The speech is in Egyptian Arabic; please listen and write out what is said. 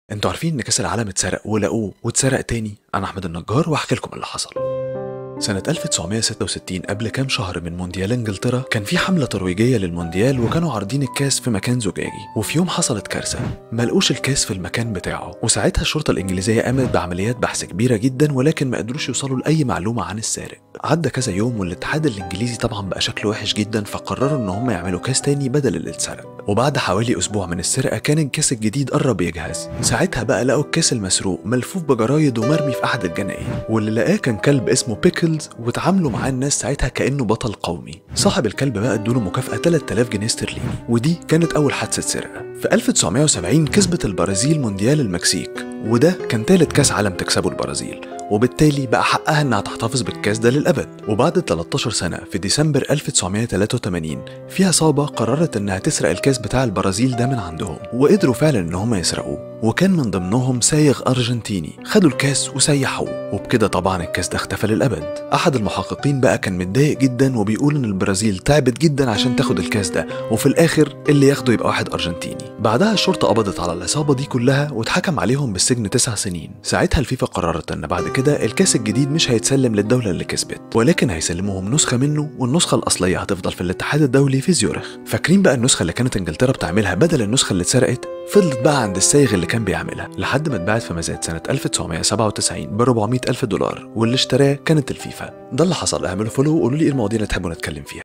انتوا عارفين ان كاس العالم اتسرق ولقوه واتسرق تاني انا احمد النجار وهحكي لكم اللي حصل سنة 1966 قبل كام شهر من مونديال انجلترا كان في حملة ترويجية للمونديال وكانوا عارضين الكاس في مكان زجاجي وفي يوم حصلت كارثة ملقوش الكاس في المكان بتاعه وساعتها الشرطة الإنجليزية قامت بعمليات بحث كبيرة جدا ولكن ما قدروش يوصلوا لأي معلومة عن السارق عدى كذا يوم والاتحاد الإنجليزي طبعا بقى شكله وحش جدا فقرروا إن هم يعملوا كاس تاني بدل اللي اتسرق وبعد حوالي أسبوع من السرقة كان الكاس الجديد قرب يجهز ساعتها بقى لقوا الكاس المسروق ملفوف بجرايد ومرمي في أحد الجناين واللي لقاه كان كلب اسمه بيكلز واتعاملوا معاه الناس ساعتها كأنه بطل قومي صاحب الكلب بقى ادوله مكافأة 3000 جنيه استرليني ودي كانت أول حادثة سرقة في 1970 كسبت البرازيل مونديال المكسيك وده كان تالت كاس عالم تكسبه البرازيل وبالتالي بقى حقها انها تحتفظ بالكاس ده للابد وبعد 13 سنه في ديسمبر 1983 في عصابه قررت انها تسرق الكاس بتاع البرازيل ده من عندهم وقدروا فعلا ان هم يسرقوه وكان من ضمنهم سايغ ارجنتيني خدوا الكاس وسيحوه وبكده طبعا الكاس ده اختفى للابد احد المحققين بقى كان متضايق جدا وبيقول ان البرازيل تعبت جدا عشان تاخد الكاس ده وفي الاخر اللي ياخده يبقى واحد ارجنتيني بعدها الشرطه قبضت على العصابه دي كلها واتحكم عليهم بالسجن تسع سنين ساعتها الفيفا قررت ان بعد كده الكاس الجديد مش هيتسلم للدوله اللي كسبت ولكن هيسلموهم نسخه منه والنسخه الاصليه هتفضل في الاتحاد الدولي في زيورخ فاكرين بقى النسخه اللي كانت انجلترا بتعملها بدل النسخه اللي اتسرقت فضلت بقى عند السايغ اللي كان بيعملها لحد ما اتباعت في مزاد سنة 1997 ب 400 ألف دولار واللي اشتراه كانت الفيفا ده اللي حصل اعملوا فولو وقولوا لي ايه المواضيع اللي تحبوا نتكلم فيها